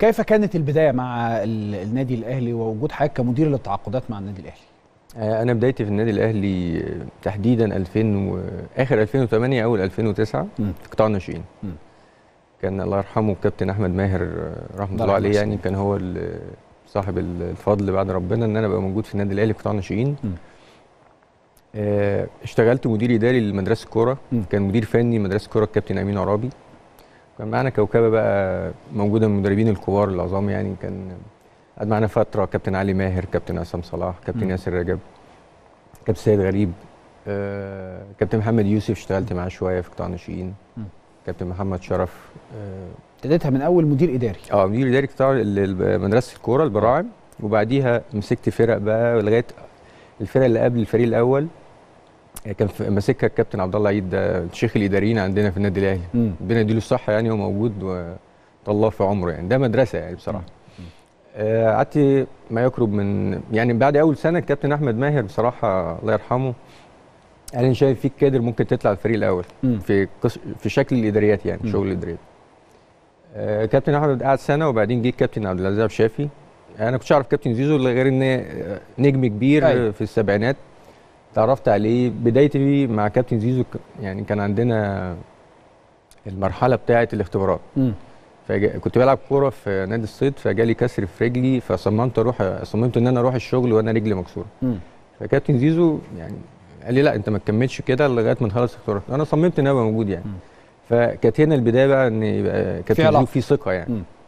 كيف كانت البدايه مع ال- النادي الاهلي ووجود حضرتك كمدير للتعاقدات مع النادي الاهلي آه، انا بدايتي في النادي الاهلي آه، تحديدا 2000 و... اخر 2008 اول 2009 مم. في قطاع الناشئين مم. كان الله يرحمه الكابتن احمد ماهر آه، رحمه الله الله عليه يرحمه. يعني كان هو ال- صاحب ال- الفضل بعد ربنا ان انا ابقى موجود في النادي الاهلي في قطاع الناشئين مم. آه، اشتغلت مدير اداري لمدرسه الكوره مم. كان مدير فني مدرسه الكوره الكابتن امين عرابي كان معانا كوكبه بقى موجوده من المدربين الكبار العظام يعني كان قعد معانا فتره كابتن علي ماهر كابتن عصام صلاح كابتن مم. ياسر رجب كابتن سيد غريب آه، كابتن محمد يوسف اشتغلت معاه شويه في قطاع الناشئين مم. كابتن محمد شرف اه ابتديتها من اول مدير اداري آه، مدير اداري قطاع ال- ال- مدرسه الكوره البراعم وبعديها مسكت فرق بقى لغايه الفرق اللي قبل الفريق الاول آه، كان في- ماسكها الكابتن عبد الله عيد ده الشيخ الاداريين عندنا في النادي الاهلي مم. ربنا يديله الصحه يعني هو موجود وطلاه في عمره يعني ده مدرسه يعني بصراحه مم. آه، قعدت ما يقرب من يعني بعد اول سنه الكابتن احمد ماهر بصراحه الله يرحمه قال انا شايف فيك كادر ممكن تطلع الفريق الاول مم. في قص... في شكل الاداريات يعني مم. شغل الاداريات آه، كابتن احمد قعد سنه وبعدين جه الكابتن عبد العزيز عبد الشافي انا كنتش اعرف كابتن زيزو إلا غير ان آه، نجم كبير أيوة. أيوة. في السبعينات تعرفت عليه بدايتي مع كابتن زيزو ك- يعني كان عندنا المرحله بتاعه الاختبارات مم. فجا... كنت بلعب كوره في نادي الصيد فجالي كسر في رجلي فصممت اروح صممت ان انا اروح الشغل وانا رجلي مكسوره مم. فكابتن زيزو يعني قال لي لا انت ما تكملش كده لغايه ما نخلص اختبارات انا صممت ان انا ابقى موجود يعني مم. فكانت هنا البدايه بقى ان يبقى في كابتن علاقة. زيزو في ثقه يعني مم.